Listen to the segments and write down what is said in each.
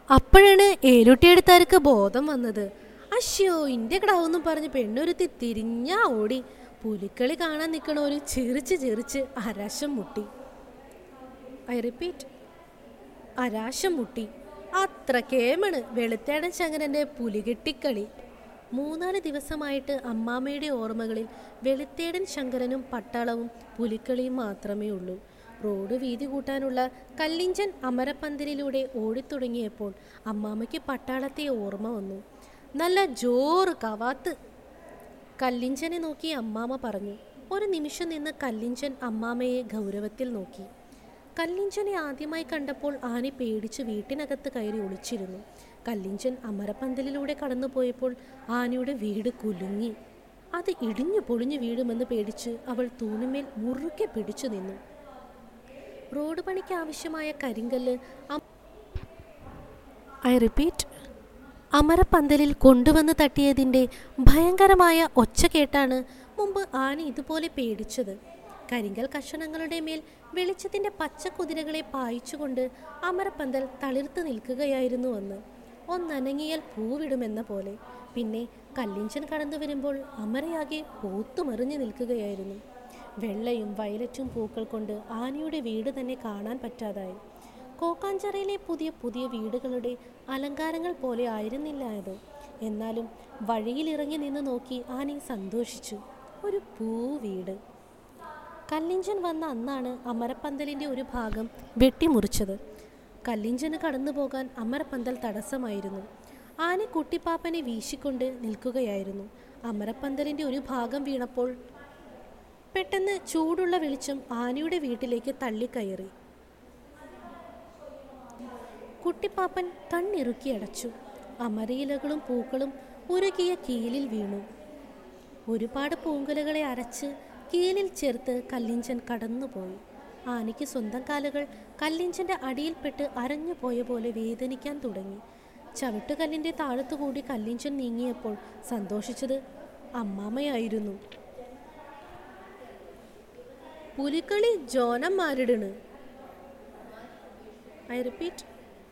അപ്പോഴാണ് ഏലുട്ടിയെടുത്താർക്ക് ബോധം വന്നത് അശ്യോ ഇന്റെ കിടാവെന്നും പറഞ്ഞ് പെണ്ണൊരുത്തി തിരിഞ്ഞാ ഓടി പുലിക്കളി കാണാൻ നിൽക്കണ ഒരു ചിറിച്ച് ചിറിച്ച് അരാശം മുട്ടി ഐ റിപ്പീറ്റ് അരാശം മുട്ടി അത്ര കേമണ് വെളുത്തേടൻ ശങ്കരൻ്റെ പുലികെട്ടിക്കളി മൂന്നാല് ദിവസമായിട്ട് അമ്മാമ്മയുടെ ഓർമ്മകളിൽ വെളുത്തേടൻ ശങ്കരനും പട്ടാളവും പുലിക്കളിയും മാത്രമേ ഉള്ളൂ റോഡ് വീതി കൂട്ടാനുള്ള കല്ലിഞ്ചൻ അമരപ്പന്തലിലൂടെ ഓടിത്തുടങ്ങിയപ്പോൾ അമ്മാമ്മയ്ക്ക് പട്ടാളത്തെ ഓർമ്മ വന്നു നല്ല ജോറ് കവാത്ത് കല്ലിഞ്ചനെ നോക്കി അമ്മാമ്മ പറഞ്ഞു ഒരു നിമിഷം നിന്ന് കല്ലിഞ്ചൻ അമ്മാമ്മയെ ഗൗരവത്തിൽ നോക്കി കല്ലിഞ്ചനെ ആദ്യമായി കണ്ടപ്പോൾ ആനി പേടിച്ച് വീട്ടിനകത്ത് കയറി ഒളിച്ചിരുന്നു കല്ലിഞ്ചൻ അമരപ്പന്തലിലൂടെ കടന്നുപോയപ്പോൾ ആനയുടെ വീട് കുലുങ്ങി അത് ഇടിഞ്ഞു പൊളിഞ്ഞു വീഴുമെന്ന് പേടിച്ച് അവൾ തൂണിന്മേൽ മുറുക്കെ പിടിച്ചു നിന്നു റോഡ് പണിക്ക് ആവശ്യമായ കരിങ്കല്ല് ഐ റിപ്പീറ്റ് അമരപ്പന്തലിൽ കൊണ്ടുവന്ന് തട്ടിയതിൻ്റെ ഭയങ്കരമായ ഒച്ച കേട്ടാണ് മുമ്പ് ആന ഇതുപോലെ പേടിച്ചത് കരിങ്കൽ കഷണങ്ങളുടെ മേൽ വെളിച്ചത്തിൻ്റെ പച്ച കുതിരകളെ പായിച്ചുകൊണ്ട് അമരപ്പന്തൽ തളിർത്ത് നിൽക്കുകയായിരുന്നു അന്ന് ഒന്നനങ്ങിയാൽ പൂവിടുമെന്ന പോലെ പിന്നെ കല്ലിഞ്ചൻ കടന്നു വരുമ്പോൾ അമരയാകെ പൂത്തുമറിഞ്ഞു നിൽക്കുകയായിരുന്നു വെള്ളയും വയലറ്റും പൂക്കൾ കൊണ്ട് ആനയുടെ വീട് തന്നെ കാണാൻ പറ്റാതായി കോക്കാഞ്ചിറയിലെ പുതിയ പുതിയ വീടുകളുടെ അലങ്കാരങ്ങൾ പോലെ ആയിരുന്നില്ല അത് എന്നാലും വഴിയിലിറങ്ങി നിന്ന് നോക്കി ആനി സന്തോഷിച്ചു ഒരു പൂവീട് കല്ലിഞ്ചൻ വന്ന അന്നാണ് അമരപ്പന്തലിൻ്റെ ഒരു ഭാഗം വെട്ടിമുറിച്ചത് കല്ലിഞ്ചന് കടന്നു പോകാൻ അമരപ്പന്തൽ തടസ്സമായിരുന്നു ആന കുട്ടിപ്പാപ്പനെ വീശിക്കൊണ്ട് നിൽക്കുകയായിരുന്നു അമരപ്പന്തലിൻ്റെ ഒരു ഭാഗം വീണപ്പോൾ പെട്ടെന്ന് ചൂടുള്ള വെളിച്ചം ആനയുടെ വീട്ടിലേക്ക് തള്ളിക്കയറി കുട്ടിപ്പാപ്പൻ കണ്ണിറുക്കി അടച്ചു അമരയിലകളും പൂക്കളും ഉരുകിയ കീലിൽ വീണു ഒരുപാട് പൂങ്കുലകളെ അരച്ച് കീലിൽ ചേർത്ത് കല്ലിഞ്ചൻ കടന്നുപോയി ആനയ്ക്ക് സ്വന്തം കാലുകൾ കല്ലിഞ്ചൻ്റെ അടിയിൽപ്പെട്ട് അരഞ്ഞു പോയ പോലെ വേദനിക്കാൻ തുടങ്ങി ചവിട്ടുകല്ലിൻ്റെ താഴത്തുകൂടി കല്ലിഞ്ചൻ നീങ്ങിയപ്പോൾ സന്തോഷിച്ചത് അമ്മാമ്മയായിരുന്നു പുലിക്കളി ജോനന്മാരിടണ് ഐ റിപ്പീറ്റ്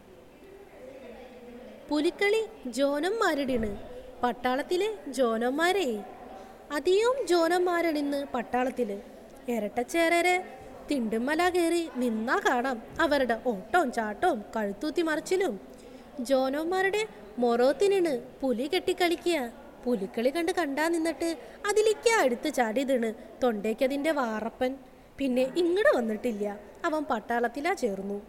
പുലിക്കളി ജോനന്മാരിടണ് പട്ടാളത്തിലെ ജോനന്മാരെ അധികവും ജോനന്മാരണിന്ന് പട്ടാളത്തില് ഇരട്ടച്ചേരരെ തിണ്ടുമല കയറി നിന്നാ കാണാം അവരുടെ ഓട്ടവും ചാട്ടവും കഴുത്തൂത്തി മറിച്ചിലും ജോനന്മാരുടെ മൊറോത്തിനാണ് പുലി കെട്ടിക്കളിക്കുക പുലിക്കളി കണ്ട് കണ്ടാ നിന്നിട്ട് അതിലേക്ക് അടുത്ത് ചാടിയതാണ് തൊണ്ടയ്ക്കതിൻ്റെ വാറപ്പൻ പിന്നെ ഇങ്ങോട്ട് വന്നിട്ടില്ല അവൻ പട്ടാളത്തിലാ ചേർന്നു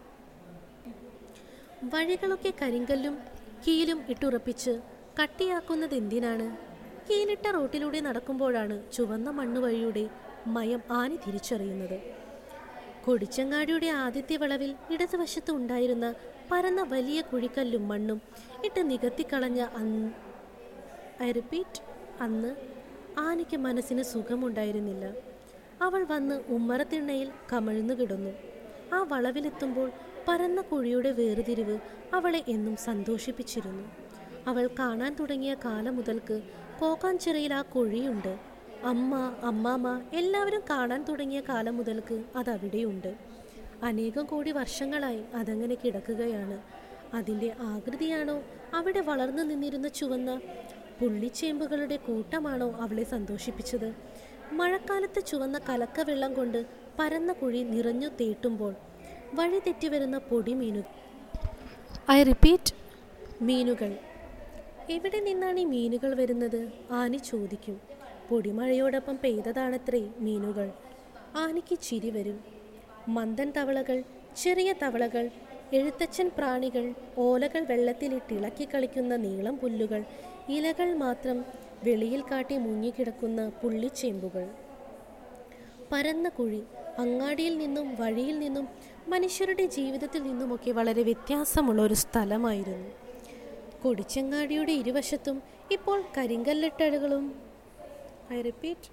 വഴികളൊക്കെ കരിങ്കല്ലും കീലും ഇട്ടുറപ്പിച്ച് കട്ടിയാക്കുന്നത് എന്തിനാണ് കീലിട്ട റോട്ടിലൂടെ നടക്കുമ്പോഴാണ് ചുവന്ന മണ്ണുവഴിയുടെ മയം ആനി തിരിച്ചറിയുന്നത് കൊടിച്ചങ്ങാടിയുടെ ആദ്യത്തെ വളവിൽ ഇടതുവശത്ത് ഉണ്ടായിരുന്ന പരന്ന വലിയ കുഴിക്കല്ലും മണ്ണും ഇട്ട് നികത്തിക്കളഞ്ഞ അന്ന് ഐ റിപ്പീറ്റ് അന്ന് ആനയ്ക്ക് മനസ്സിന് സുഖമുണ്ടായിരുന്നില്ല അവൾ വന്ന് ഉമ്മറത്തിണ്ണയിൽ കമഴ്ന്നു കിടന്നു ആ വളവിലെത്തുമ്പോൾ പരന്ന കുഴിയുടെ വേർതിരിവ് അവളെ എന്നും സന്തോഷിപ്പിച്ചിരുന്നു അവൾ കാണാൻ തുടങ്ങിയ കാലം മുതൽക്ക് കോക്കാഞ്ചിറയിൽ ആ കുഴിയുണ്ട് അമ്മ അമ്മാമ്മ എല്ലാവരും കാണാൻ തുടങ്ങിയ കാലം മുതൽക്ക് അതവിടെയുണ്ട് അനേകം കോടി വർഷങ്ങളായി അതങ്ങനെ കിടക്കുകയാണ് അതിൻ്റെ ആകൃതിയാണോ അവിടെ വളർന്നു നിന്നിരുന്ന ചുവന്ന പുള്ളിച്ചേമ്പുകളുടെ കൂട്ടമാണോ അവളെ സന്തോഷിപ്പിച്ചത് മഴക്കാലത്ത് ചുവന്ന കലക്കവെള്ളം കൊണ്ട് പരന്ന കുഴി നിറഞ്ഞു തേട്ടുമ്പോൾ വഴി തെറ്റിവരുന്ന പൊടിമീനു ഐ റിപ്പീറ്റ് മീനുകൾ എവിടെ നിന്നാണ് ഈ മീനുകൾ വരുന്നത് ആനി ചോദിക്കും പൊടിമഴയോടൊപ്പം പെയ്തതാണത്രേ മീനുകൾ ആനിക്ക് ചിരി വരും മന്ദൻ തവളകൾ ചെറിയ തവളകൾ എഴുത്തച്ഛൻ പ്രാണികൾ ഓലകൾ വെള്ളത്തിലിട്ട് ഇളക്കി കളിക്കുന്ന നീളം പുല്ലുകൾ ഇലകൾ മാത്രം വെളിയിൽ കാട്ടി മുങ്ങിക്കിടക്കുന്ന പുള്ളിച്ചേമ്പുകൾ പരന്ന കുഴി അങ്ങാടിയിൽ നിന്നും വഴിയിൽ നിന്നും മനുഷ്യരുടെ ജീവിതത്തിൽ നിന്നുമൊക്കെ വളരെ വ്യത്യാസമുള്ള ഒരു സ്ഥലമായിരുന്നു കൊടിച്ചങ്ങാടിയുടെ ഇരുവശത്തും ഇപ്പോൾ കരിങ്കല്ലിട്ടഴുകളും ഐ റിപ്പീറ്റ്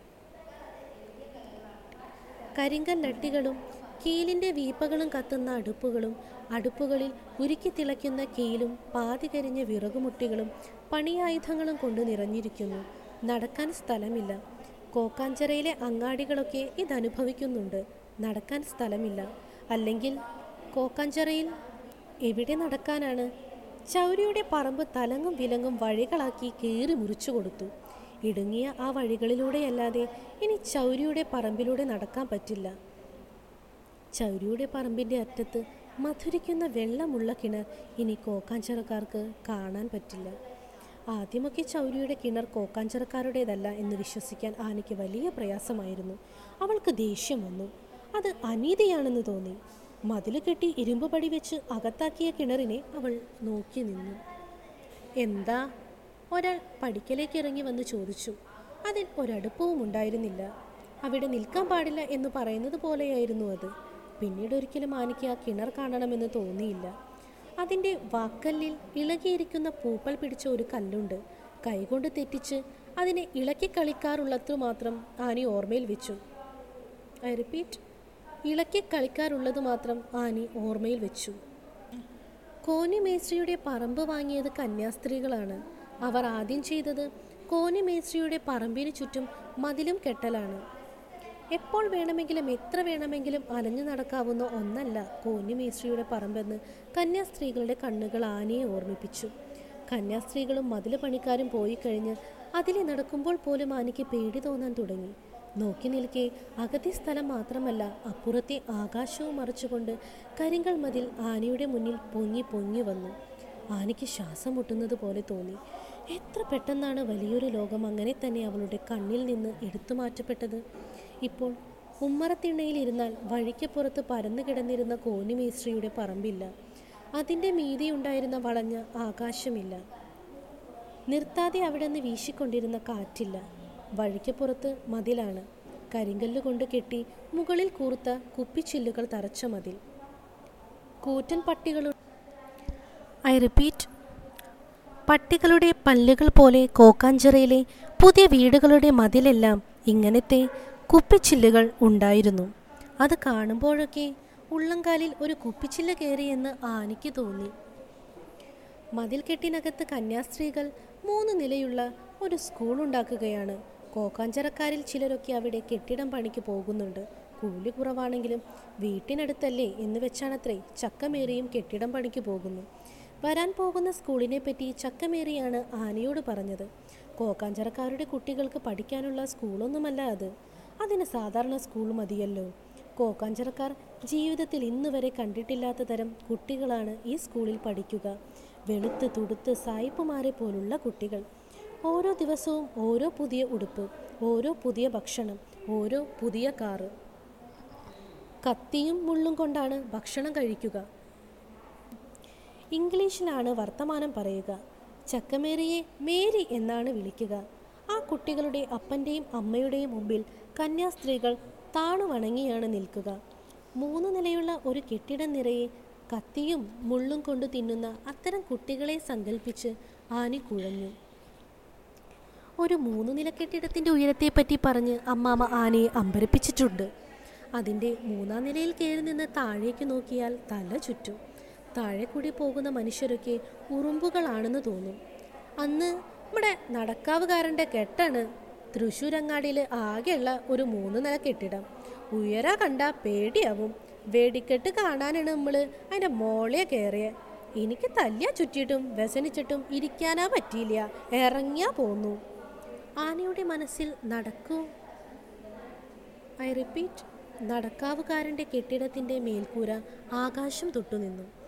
കരിങ്കല്ലട്ടികളും കീലിൻ്റെ വീപ്പകളും കത്തുന്ന അടുപ്പുകളും അടുപ്പുകളിൽ ഉരുക്കി തിളയ്ക്കുന്ന കീലും പാതി കരിഞ്ഞ വിറകുമുട്ടികളും പണിയായുധങ്ങളും കൊണ്ട് നിറഞ്ഞിരിക്കുന്നു നടക്കാൻ സ്ഥലമില്ല കോക്കാഞ്ചിറയിലെ അങ്ങാടികളൊക്കെ ഇതനുഭവിക്കുന്നുണ്ട് നടക്കാൻ സ്ഥലമില്ല അല്ലെങ്കിൽ കോക്കാഞ്ചിറയിൽ എവിടെ നടക്കാനാണ് ചൗരിയുടെ പറമ്പ് തലങ്ങും വിലങ്ങും വഴികളാക്കി കീറി മുറിച്ചു കൊടുത്തു ഇടുങ്ങിയ ആ വഴികളിലൂടെയല്ലാതെ ഇനി ചൗരിയുടെ പറമ്പിലൂടെ നടക്കാൻ പറ്റില്ല ചൗരിയുടെ പറമ്പിൻ്റെ അറ്റത്ത് മധുരിക്കുന്ന വെള്ളമുള്ള കിണർ ഇനി കോക്കാഞ്ചിറക്കാർക്ക് കാണാൻ പറ്റില്ല ആദ്യമൊക്കെ ചൗരിയുടെ കിണർ കോക്കാഞ്ചിറക്കാരുടേതല്ല എന്ന് വിശ്വസിക്കാൻ ആനയ്ക്ക് വലിയ പ്രയാസമായിരുന്നു അവൾക്ക് ദേഷ്യം വന്നു അത് അനീതിയാണെന്ന് തോന്നി മതിൽ കെട്ടി ഇരുമ്പ് പടി വെച്ച് അകത്താക്കിയ കിണറിനെ അവൾ നോക്കി നിന്നു എന്താ ഒരാൾ പടിക്കലേക്ക് ഇറങ്ങി വന്ന് ചോദിച്ചു അതിൽ ഒരടുപ്പവും ഉണ്ടായിരുന്നില്ല അവിടെ നിൽക്കാൻ പാടില്ല എന്ന് പറയുന്നത് പോലെയായിരുന്നു അത് പിന്നീട് ഒരിക്കലും ആനയ്ക്ക് ആ കിണർ കാണണമെന്ന് തോന്നിയില്ല അതിൻ്റെ വാക്കല്ലിൽ ഇളകിയിരിക്കുന്ന പൂപ്പൽ പിടിച്ച ഒരു കല്ലുണ്ട് കൈകൊണ്ട് തെറ്റിച്ച് അതിനെ ഇളക്കി കളിക്കാറുള്ളത്ര മാത്രം ആനി ഓർമ്മയിൽ വെച്ചു ഐ റിപ്പീറ്റ് ഇളക്കി കളിക്കാറുള്ളത് മാത്രം ആനി ഓർമ്മയിൽ വെച്ചു കോനി മേസ്ത്രിയുടെ പറമ്പ് വാങ്ങിയത് കന്യാസ്ത്രീകളാണ് അവർ ആദ്യം ചെയ്തത് കോനി മേസ്ത്രിയുടെ പറമ്പിന് ചുറ്റും മതിലും കെട്ടലാണ് എപ്പോൾ വേണമെങ്കിലും എത്ര വേണമെങ്കിലും അലഞ്ഞു നടക്കാവുന്ന ഒന്നല്ല കോന്നി മേസ്ത്രിയുടെ പറമ്പെന്ന് കന്യാസ്ത്രീകളുടെ കണ്ണുകൾ ആനയെ ഓർമ്മിപ്പിച്ചു കന്യാസ്ത്രീകളും മതില് പണിക്കാരും പോയി കഴിഞ്ഞ് അതിലെ നടക്കുമ്പോൾ പോലും ആനയ്ക്ക് പേടി തോന്നാൻ തുടങ്ങി നോക്കി നിൽക്കെ അകത്തെ സ്ഥലം മാത്രമല്ല അപ്പുറത്തെ ആകാശവും മറച്ചുകൊണ്ട് കരിങ്കൽ മതിൽ ആനയുടെ മുന്നിൽ പൊങ്ങി പൊങ്ങി വന്നു ആനയ്ക്ക് ശ്വാസം മുട്ടുന്നത് പോലെ തോന്നി എത്ര പെട്ടെന്നാണ് വലിയൊരു ലോകം അങ്ങനെ തന്നെ അവളുടെ കണ്ണിൽ നിന്ന് എടുത്തു മാറ്റപ്പെട്ടത് ഇപ്പോൾ ഉമ്മറത്തിണ്ണയിൽ ഇരുന്നാൽ വഴിക്കപ്പുറത്ത് പരന്നു കിടന്നിരുന്ന കോന്നിമേശ്രിയുടെ പറമ്പില്ല അതിൻ്റെ മീതിയുണ്ടായിരുന്ന വളഞ്ഞ ആകാശമില്ല നിർത്താതെ അവിടെ നിന്ന് വീശിക്കൊണ്ടിരുന്ന കാറ്റില്ല വഴിക്കപ്പുറത്ത് മതിലാണ് കരിങ്കല്ല് കൊണ്ട് കെട്ടി മുകളിൽ കൂർത്ത കുപ്പിച്ചില്ലുകൾ തറച്ച മതിൽ കൂറ്റൻ പട്ടികളുടെ ഐ റിപ്പീറ്റ് പട്ടികളുടെ പല്ലുകൾ പോലെ കോക്കാഞ്ചിറയിലെ പുതിയ വീടുകളുടെ മതിലെല്ലാം ഇങ്ങനത്തെ കുപ്പിച്ചില്ലുകൾ ഉണ്ടായിരുന്നു അത് കാണുമ്പോഴൊക്കെ ഉള്ളംകാലിൽ ഒരു കുപ്പിച്ചില്ല കയറിയെന്ന് ആനയ്ക്ക് തോന്നി മതിൽ കെട്ടിനകത്ത് കന്യാസ്ത്രീകൾ മൂന്ന് നിലയുള്ള ഒരു സ്കൂൾ ഉണ്ടാക്കുകയാണ് കോക്കാഞ്ചിറക്കാരിൽ ചിലരൊക്കെ അവിടെ കെട്ടിടം പണിക്ക് പോകുന്നുണ്ട് കൂലി കുറവാണെങ്കിലും വീട്ടിനടുത്തല്ലേ എന്ന് വെച്ചാണത്രേ ചക്കമേറിയും കെട്ടിടം പണിക്ക് പോകുന്നു വരാൻ പോകുന്ന സ്കൂളിനെ പറ്റി ചക്കമേറിയാണ് ആനയോട് പറഞ്ഞത് കോക്കാഞ്ചിറക്കാരുടെ കുട്ടികൾക്ക് പഠിക്കാനുള്ള സ്കൂളൊന്നുമല്ല അത് അതിന് സാധാരണ സ്കൂൾ മതിയല്ലോ കോക്കാഞ്ചിറക്കാർ ജീവിതത്തിൽ ഇന്ന് വരെ കണ്ടിട്ടില്ലാത്ത തരം കുട്ടികളാണ് ഈ സ്കൂളിൽ പഠിക്കുക വെളുത്ത് തുടുത്ത് സായിപ്പുമാരെ പോലുള്ള കുട്ടികൾ ഓരോ ദിവസവും ഓരോ പുതിയ ഉടുപ്പ് ഓരോ പുതിയ ഭക്ഷണം ഓരോ പുതിയ കാറ് കത്തിയും മുള്ളും കൊണ്ടാണ് ഭക്ഷണം കഴിക്കുക ഇംഗ്ലീഷിലാണ് വർത്തമാനം പറയുക ചക്കമേരിയെ മേരി എന്നാണ് വിളിക്കുക ആ കുട്ടികളുടെ അപ്പൻ്റെയും അമ്മയുടെയും മുമ്പിൽ കന്യാസ്ത്രീകൾ താണു വണങ്ങിയാണ് നിൽക്കുക മൂന്ന് നിലയുള്ള ഒരു കെട്ടിടം നിറയെ കത്തിയും മുള്ളും കൊണ്ട് തിന്നുന്ന അത്തരം കുട്ടികളെ സങ്കല്പിച്ച് ആനി കുഴഞ്ഞു ഒരു മൂന്ന് നില കെട്ടിടത്തിൻ്റെ ഉയരത്തെപ്പറ്റി പറഞ്ഞ് അമ്മാമ ആനയെ അമ്പരപ്പിച്ചിട്ടുണ്ട് അതിൻ്റെ മൂന്നാം നിലയിൽ കയറി നിന്ന് താഴേക്ക് നോക്കിയാൽ തല ചുറ്റും താഴെ കൂടി പോകുന്ന മനുഷ്യരൊക്കെ ഉറുമ്പുകളാണെന്ന് തോന്നും അന്ന് നമ്മുടെ നടക്കാവുകാരൻ്റെ കെട്ടാണ് തൃശ്ശൂരങ്ങാടിയിൽ ആകെയുള്ള ഒരു മൂന്ന് നില കെട്ടിടം ഉയര കണ്ട പേടിയാവും വെടിക്കെട്ട് കാണാനാണ് നമ്മൾ അതിൻ്റെ മോളെ കയറിയ എനിക്ക് തല്ലിയ ചുറ്റിയിട്ടും വ്യസനിച്ചിട്ടും ഇരിക്കാനാ പറ്റിയില്ല ഇറങ്ങിയാ പോന്നു ആനയുടെ മനസ്സിൽ നടക്കൂ ഐ റിപ്പീറ്റ് നടക്കാവുകാരൻ്റെ കെട്ടിടത്തിൻ്റെ മേൽക്കൂര ആകാശം തൊട്ടുനിന്നു